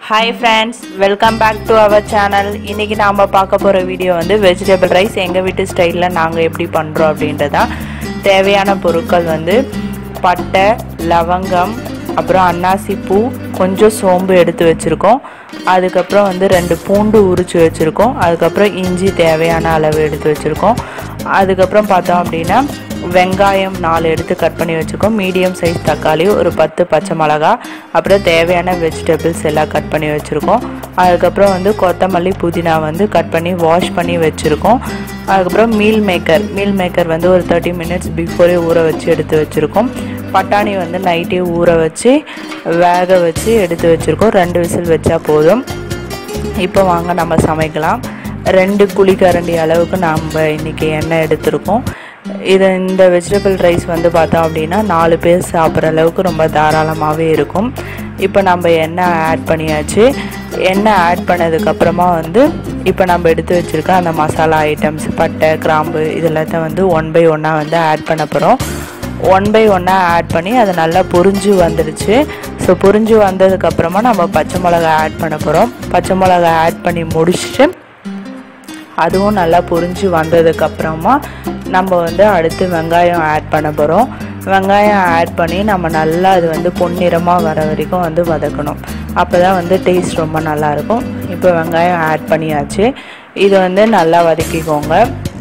hi friends welcome back to our channel இன்றைக்கி நாம் பார்க்க போகிற வீடியோ வந்து வெஜிடபிள் ரைஸ் எங்கள் வீட்டு ஸ்டைலில் நாங்கள் எப்படி பண்ணுறோம் அப்படின்றதான் தேவையான பொருட்கள் வந்து பட்டை லவங்கம் அப்புறம் அன்னாசி பூ கொஞ்சம் சோம்பு எடுத்து வச்சுருக்கோம் அதுக்கப்புறம் வந்து ரெண்டு பூண்டு உரித்து வச்சுருக்கோம் அதுக்கப்புறம் இஞ்சி தேவையான அளவு எடுத்து வச்சுருக்கோம் அதுக்கப்புறம் பார்த்தோம் அப்படின்னா வெங்காயம் நாலு எடுத்து கட் பண்ணி வச்சுருக்கோம் மீடியம் சைஸ் தக்காளி ஒரு பத்து பச்சை மிளகா அப்புறம் தேவையான வெஜிடபிள்ஸ் எல்லாம் கட் பண்ணி வச்சுருக்கோம் அதுக்கப்புறம் வந்து கொத்தமல்லி புதினா வந்து கட் பண்ணி வாஷ் பண்ணி வச்சுருக்கோம் அதுக்கப்புறம் மீல் மேக்கர் மீல் மேக்கர் வந்து ஒரு தேர்ட்டி மினிட்ஸ் பிஃபோரே ஊற வச்சு எடுத்து வச்சுருக்கோம் பட்டாணி வந்து நைட்டே ஊற வச்சு வேக வச்சு எடுத்து வச்சுருக்கோம் ரெண்டு விசில் வச்சா போதும் இப்போ வாங்க நம்ம சமைக்கலாம் ரெண்டு குழிக்கரண்டி அளவுக்கு நம்ம இன்றைக்கி எண்ணெய் எடுத்திருக்கோம் இது இந்த வெஜிடபிள் ரைஸ் வந்து பார்த்தோம் அப்படின்னா நாலு பேர் சாப்பிட்ற அளவுக்கு ரொம்ப தாராளமாகவே இருக்கும் இப்போ நம்ம எண்ணெய் ஆட் பண்ணியாச்சு எண்ணெய் ஆட் பண்ணதுக்கப்புறமா வந்து இப்போ நம்ம எடுத்து வச்சுருக்க அந்த மசாலா ஐட்டம்ஸ் பட்டை கிராம்பு இது எல்லாத்தையும் வந்து ஒன் பை ஒன்னாக வந்து ஆட் பண்ண போகிறோம் ஒன் பை ஒன்னாக ஆட் பண்ணி அது நல்லா பொரிஞ்சு வந்துடுச்சு ஸோ பொரிஞ்சு வந்ததுக்கப்புறமா நம்ம பச்சை மிளகா ஆட் பண்ண போகிறோம் பச்சை மிளகா ஆட் பண்ணி முடிச்சுட்டு அதுவும் நல்லா பொரிஞ்சு வந்ததுக்கப்புறமா நம்ம வந்து அடுத்து வெங்காயம் ஆட் பண்ண போகிறோம் வெங்காயம் ஆட் பண்ணி நம்ம நல்லா அது வந்து பொன்னிறமாக வர வரைக்கும் வந்து வதக்கணும் அப்போ தான் வந்து டேஸ்ட் ரொம்ப நல்லாயிருக்கும் இப்போ வெங்காயம் ஆட் பண்ணியாச்சு இது வந்து நல்லா வதக்கிக்கோங்க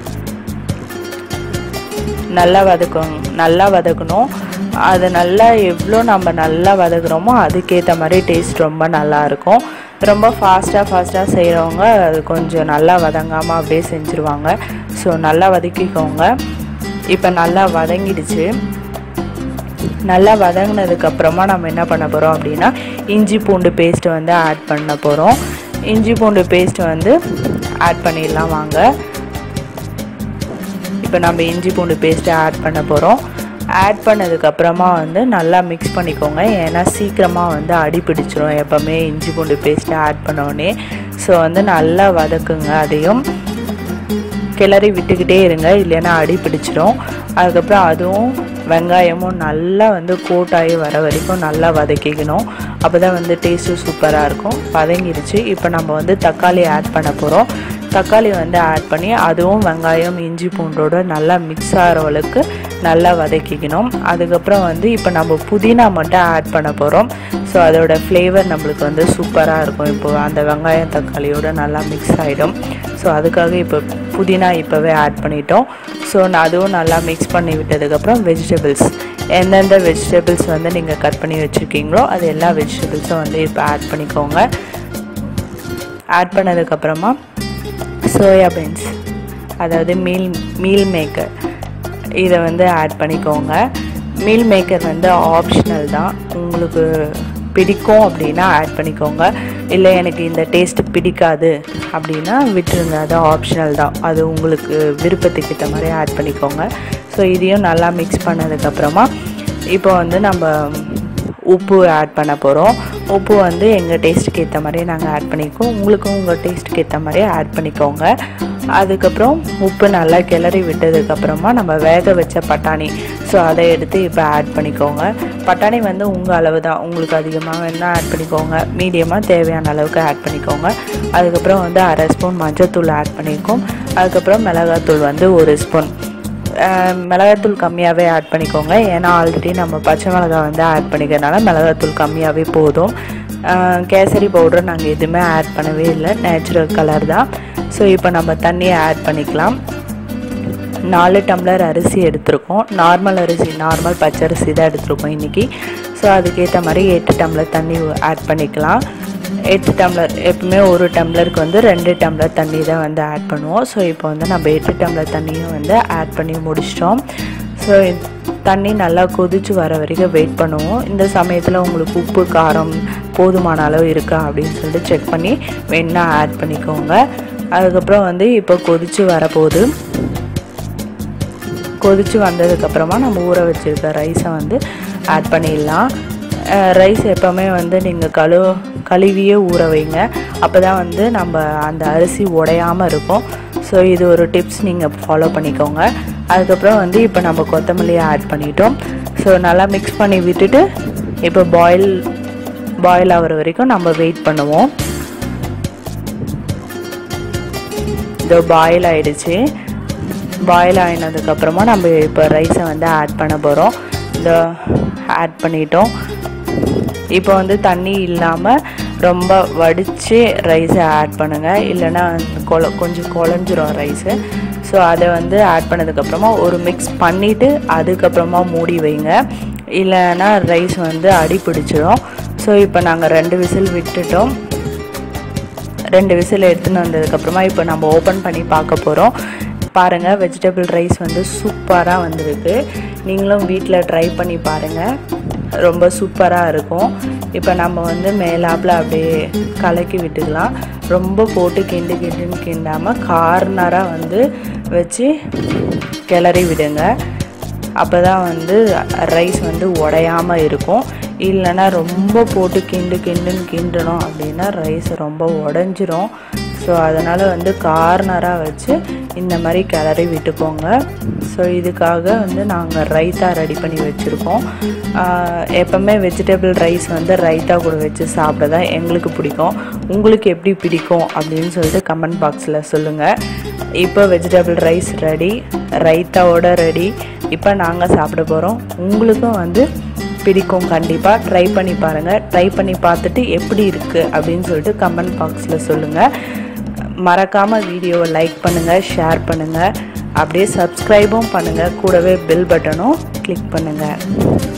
நல்லா வதக்கணும் நல்லா வதக்கணும் அது நல்லா எவ்வளோ நம்ம நல்லா வதக்குறோமோ அதுக்கேற்ற மாதிரி டேஸ்ட் ரொம்ப நல்லாயிருக்கும் ரொம்ப ஃபாஸ்ட்டாக ஃபாஸ்ட்டாக செய்கிறவங்க அது கொஞ்சம் நல்லா வதங்காமல் அப்படியே செஞ்சுருவாங்க ஸோ நல்லா வதக்கிக்கோங்க இப்போ நல்லா வதங்கிடுச்சு நல்லா வதங்கினதுக்கப்புறமா நம்ம என்ன பண்ண போகிறோம் அப்படின்னா இஞ்சி பூண்டு பேஸ்ட்டு வந்து ஆட் பண்ண போகிறோம் இஞ்சி பூண்டு பேஸ்ட்டு வந்து ஆட் பண்ணிடலாம் வாங்க இப்போ நம்ம இஞ்சி பூண்டு பேஸ்ட்டு ஆட் பண்ண போகிறோம் ஆட் பண்ணதுக்கப்புறமா வந்து நல்லா மிக்ஸ் பண்ணிக்கோங்க ஏன்னா சீக்கிரமாக வந்து அடி பிடிச்சிரும் எப்போவுமே இஞ்சி பூண்டு பேஸ்ட்டு ஆட் பண்ணோடனே ஸோ வந்து நல்லா வதக்குங்க அதையும் கிளறி விட்டுக்கிட்டே இருங்க இல்லைன்னா அடி பிடிச்சிரும் அதுக்கப்புறம் அதுவும் வெங்காயமும் நல்லா வந்து கோட்டாகி வர வரைக்கும் நல்லா வதக்கிக்கணும் அப்போ தான் வந்து டேஸ்ட்டு சூப்பராக இருக்கும் வதங்கிடுச்சு இப்போ நம்ம வந்து தக்காளி ஆட் பண்ண போகிறோம் தக்காளி வந்து ஆட் பண்ணி அதுவும் வெங்காயம் இஞ்சி பூண்டோட நல்லா மிக்ஸ் ஆகிற அளவுக்கு நல்லா வதக்கிக்கணும் அதுக்கப்புறம் வந்து இப்போ நம்ம புதினா மட்டும் ஆட் பண்ண போகிறோம் ஸோ அதோட ஃப்ளேவர் நம்மளுக்கு வந்து சூப்பராக இருக்கும் இப்போ அந்த வெங்காயம் தக்காளியோட நல்லா மிக்ஸ் ஆகிடும் ஸோ அதுக்காக இப்போ புதினா இப்போவே ஆட் பண்ணிட்டோம் ஸோ அதுவும் நல்லா மிக்ஸ் பண்ணி விட்டதுக்கப்புறம் வெஜிடபிள்ஸ் எந்தெந்த வெஜிடபிள்ஸ் வந்து நீங்கள் கட் பண்ணி வச்சுருக்கீங்களோ அது எல்லா வெஜிடபிள்ஸும் வந்து இப்போ ஆட் பண்ணிக்கோங்க ஆட் பண்ணதுக்கப்புறமா சோயா பீன்ஸ் அதாவது மீல் மீல் மேக்கர் இதை வந்து ஆட் பண்ணிக்கோங்க மீல் மேக்கர் வந்து ஆப்ஷனல் தான் உங்களுக்கு பிடிக்கும் அப்படின்னா ஆட் பண்ணிக்கோங்க இல்லை எனக்கு இந்த டேஸ்ட்டு பிடிக்காது அப்படின்னா விட்டுருங்க அது ஆப்ஷனல் தான் அது உங்களுக்கு விருப்பத்துக்கு ஏற்ற மாதிரி ஆட் பண்ணிக்கோங்க ஸோ இதையும் நல்லா மிக்ஸ் பண்ணதுக்கப்புறமா இப்போ வந்து நம்ம உப்பு ஆட் பண்ண போகிறோம் உப்பு வந்து எங்கள் டேஸ்ட்டுக்கு ஏற்ற மாதிரியே நாங்கள் ஆட் பண்ணிக்கோம் உங்களுக்கும் உங்கள் டேஸ்ட்டுக்கு ஏற்ற மாதிரியே ஆட் பண்ணிக்கோங்க அதுக்கப்புறம் உப்பு நல்லா கிளறி விட்டதுக்கப்புறமா நம்ம வேக வச்ச பட்டாணி ஸோ அதை எடுத்து இப்போ ஆட் பண்ணிக்கோங்க பட்டாணி வந்து உங்கள் அளவு தான் உங்களுக்கு அதிகமாக வேணால் ஆட் பண்ணிக்கோங்க மீடியமாக தேவையான அளவுக்கு ஆட் பண்ணிக்கோங்க அதுக்கப்புறம் வந்து அரை ஸ்பூன் மஞ்சத்தூள் ஆட் பண்ணிக்கோம் அதுக்கப்புறம் மிளகாத்தூள் வந்து ஒரு ஸ்பூன் மிளகாத்தூள் கம்மியாகவே ஆட் பண்ணிக்கோங்க ஏன்னா ஆல்ரெடி நம்ம பச்சை மிளகா வந்து ஆட் பண்ணிக்கிறதுனால மிளகாத்தூள் கம்மியாகவே போதும் கேசரி பவுடர் நாங்கள் எதுவுமே ஆட் பண்ணவே இல்லை நேச்சுரல் கலர் தான் ஸோ இப்போ நம்ம தண்ணியை ஆட் பண்ணிக்கலாம் நாலு டம்ளர் அரிசி எடுத்திருக்கோம் நார்மல் அரிசி நார்மல் பச்சரிசி தான் எடுத்திருக்கோம் இன்றைக்கி ஸோ அதுக்கேற்ற மாதிரி எட்டு டம்ளர் தண்ணி ஆட் பண்ணிக்கலாம் எட்டு டம்ளர் எப்பவுமே ஒரு டம்ளருக்கு வந்து ரெண்டு டம்ளர் தண்ணி தான் வந்து ஆட் பண்ணுவோம் ஸோ இப்போ வந்து நம்ம எட்டு டம்ளர் தண்ணியும் வந்து ஆட் பண்ணி முடிச்சிட்டோம் ஸோ தண்ணி நல்லா கொதிச்சு வர வரைக்கும் வெயிட் பண்ணுவோம் இந்த சமயத்தில் உங்களுக்கு உப்பு காரம் போதுமான அளவு இருக்கா அப்படின்னு சொல்லிட்டு செக் பண்ணி வேணா ஆட் பண்ணிக்கோங்க அதுக்கப்புறம் வந்து இப்போ கொதிச்சு வரப்போகுது கொதிச்சு வந்ததுக்கப்புறமா நம்ம ஊற வச்சுருக்க ரைஸை வந்து ஆட் பண்ணிடலாம் ரைஸ் எப்போவுமே வந்து நீங்கள் கழு கழுவியே ஊற வைங்க அப்போ தான் வந்து நம்ம அந்த அரிசி உடையாமல் இருக்கும் ஸோ இது ஒரு டிப்ஸ் நீங்கள் ஃபாலோ பண்ணிக்கோங்க அதுக்கப்புறம் வந்து இப்போ நம்ம கொத்தமல்லியை ஆட் பண்ணிட்டோம் ஸோ நல்லா மிக்ஸ் பண்ணி விட்டுட்டு இப்போ பாயில் பாயில் ஆகிற வரைக்கும் நம்ம வெயிட் பண்ணுவோம் இதோ பாயில் ஆயிடுச்சு பாயில் ஆகினதுக்கப்புறமா நம்ம இப்போ ரைஸை வந்து ஆட் பண்ண போகிறோம் இந்த ஆட் பண்ணிட்டோம் இப்போ வந்து தண்ணி இல்லாமல் ரொம்ப வடித்து ரைஸை ஆட் பண்ணுங்கள் இல்லைன்னா கொல கொஞ்சம் குழஞ்சிரும் ரைஸு ஸோ அதை வந்து ஆட் பண்ணதுக்கப்புறமா ஒரு மிக்ஸ் பண்ணிவிட்டு அதுக்கப்புறமா மூடி வைங்க இல்லைன்னா ரைஸ் வந்து அடி பிடிச்சிடும் ஸோ இப்போ நாங்கள் ரெண்டு விசில் விட்டுட்டோம் ரெண்டு விசில் எடுத்துன்னு வந்ததுக்கப்புறமா இப்போ நம்ம ஓப்பன் பண்ணி பார்க்க போகிறோம் பாருங்கள் வெஜிடபிள் ரைஸ் வந்து சூப்பராக வந்திருக்கு நீங்களும் வீட்டில் ட்ரை பண்ணி பாருங்கள் ரொம்ப சூப்பராக இருக்கும் இப்போ நம்ம வந்து மேலாப்பில் அப்படியே கலக்கி விட்டுக்கலாம் ரொம்ப போட்டு கிண்டு கிண்டுன்னு கிண்டாமல் கார்னராக வந்து வச்சு கிளறி விடுங்க அப்போ தான் வந்து ரைஸ் வந்து உடையாமல் இருக்கும் இல்லைன்னா ரொம்ப போட்டு கிண்டு கிண்டுன்னு கிண்டணும் அப்படின்னா ரைஸ் ரொம்ப உடஞ்சிரும் ஸோ அதனால் வந்து கார்னராக வச்சு இந்த மாதிரி கிளறி விட்டுக்கோங்க ஸோ இதுக்காக வந்து நாங்கள் ரைத்தா ரெடி பண்ணி வச்சுருக்கோம் எப்போவுமே வெஜிடபிள் ரைஸ் வந்து ரைத்தா கூட வச்சு சாப்பிட தான் எங்களுக்கு பிடிக்கும் உங்களுக்கு எப்படி பிடிக்கும் அப்படின்னு சொல்லிட்டு கமெண்ட் பாக்ஸில் சொல்லுங்கள் இப்போ வெஜிடபிள் ரைஸ் ரெடி ரைத்தாவோட ரெடி இப்போ நாங்கள் சாப்பிட போகிறோம் உங்களுக்கும் வந்து பிடிக்கும் கண்டிப்பாக ட்ரை பண்ணி பாருங்கள் ட்ரை பண்ணி பார்த்துட்டு எப்படி இருக்குது அப்படின்னு சொல்லிட்டு கமெண்ட் பாக்ஸில் சொல்லுங்கள் மறக்காமல் வீடியோவை லைக் பண்ணுங்கள் ஷேர் பண்ணுங்கள் அப்படியே சப்ஸ்கிரைபும் பண்ணுங்கள் கூடவே பெல் பட்டனும் கிளிக் பண்ணுங்கள்